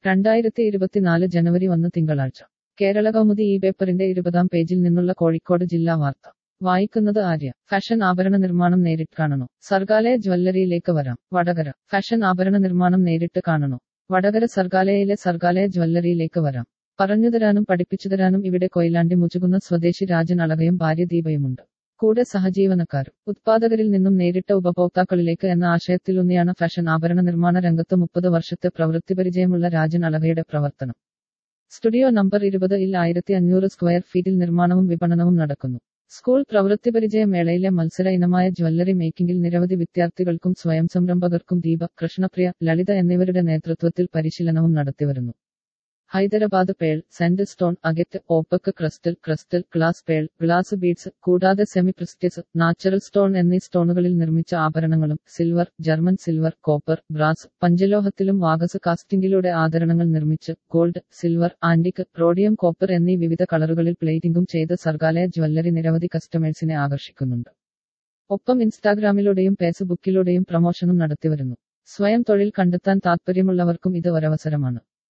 രണ്ടായിരത്തി ഇരുപത്തിനാല് ജനുവരി ഒന്ന് തിങ്കളാഴ്ച കേരള കൗമുദി ഈ പേപ്പറിന്റെ ഇരുപതാം പേജിൽ നിന്നുള്ള കോഴിക്കോട് ജില്ലാ വാർത്ത വായിക്കുന്നത് ആര്യ ഫാഷൻ ആഭരണ നിർമ്മാണം നേരിട്ട് കാണണോ സർഗാലയ ജ്വല്ലറിയിലേക്ക് വരാം വടകര ഫാഷൻ ആഭരണ നിർമ്മാണം നേരിട്ട് കാണണോ വടകര സർഗാലയയിലെ സർഗാലയ ജ്വല്ലറിയിലേക്ക് വരാം പറഞ്ഞുതരാനും പഠിപ്പിച്ചുതരാനും ഇവിടെ കൊയിലാണ്ടി മുചുകുന്ന സ്വദേശി രാജൻ അളകയും ഭാര്യ ദീപയുമുണ്ട് കൂടെ സഹജീവനക്കാരും ഉത്പാദകരിൽ നിന്നും നേരിട്ട ഉപഭോക്താക്കളിലേക്ക് എന്ന ആശയത്തിലൂന്നിയാണ് ഫാഷൻ ആഭരണ നിർമ്മാണ രംഗത്ത് മുപ്പത് വർഷത്തെ പ്രവൃത്തി പരിചയമുള്ള രാജൻ അളകയുടെ പ്രവർത്തനം സ്റ്റുഡിയോ നമ്പർ ഇരുപത് ഇൽ ആയിരത്തി അഞ്ഞൂറ് സ്ക്വയർ ഫീറ്റിൽ നിർമ്മാണവും വിപണനവും നടക്കുന്നു സ്കൂൾ പ്രവൃത്തി പരിചയ മേളയിലെ മത്സര ഇനമായ ജ്വല്ലറി മേക്കിംഗിൽ നിരവധി വിദ്യാർത്ഥികൾക്കും സ്വയം സംരംഭകർക്കും ദീപ കൃഷ്ണപ്രിയ ലളിത എന്നിവരുടെ നേതൃത്വത്തിൽ പരിശീലനവും നടത്തിവരുന്നു Hyderabad pearl cent stone agate opaque crystal crystal glass pearl glass beads കൂടാതെ സെമി ക്രിസ്റ്റ്യസ് നാച്ചുറൽ സ്റ്റോൺ എന്നീ സ്റ്റോണുകളിൽ നിർമ്മിച്ച ആഭരണങ്ങളും silver German silver copper brass പഞ്ചലോഹത്തിലും വാഗസ് കാസ്റ്റിംഗിലൂടെ ആഭരണങ്ങൾ നിർമ്മിച്ച് gold silver antique rhodium copper എന്നീ വിവിധ കളറുകളിൽ പ്ലേറ്റിംഗും ചെയ്ത് സർഗാലയ ജ്വല്ലറി നിരവധി കസ്റ്റമേഴ്സിനെ ആകർഷിക്കുന്നുണ്ട് ഒപ്പം ഇൻസ്റ്റാഗ്രാമിലൂടെയും ഫേസ്ബുക്കിലൂടെയും പ്രമോഷനും നടത്തിവരുന്നു സ്വയം തൊഴിൽ കണ്ടെത്താൻ താൽപ്പര്യമുള്ളവർക്കും ഇത് ഒരവസരമാണ്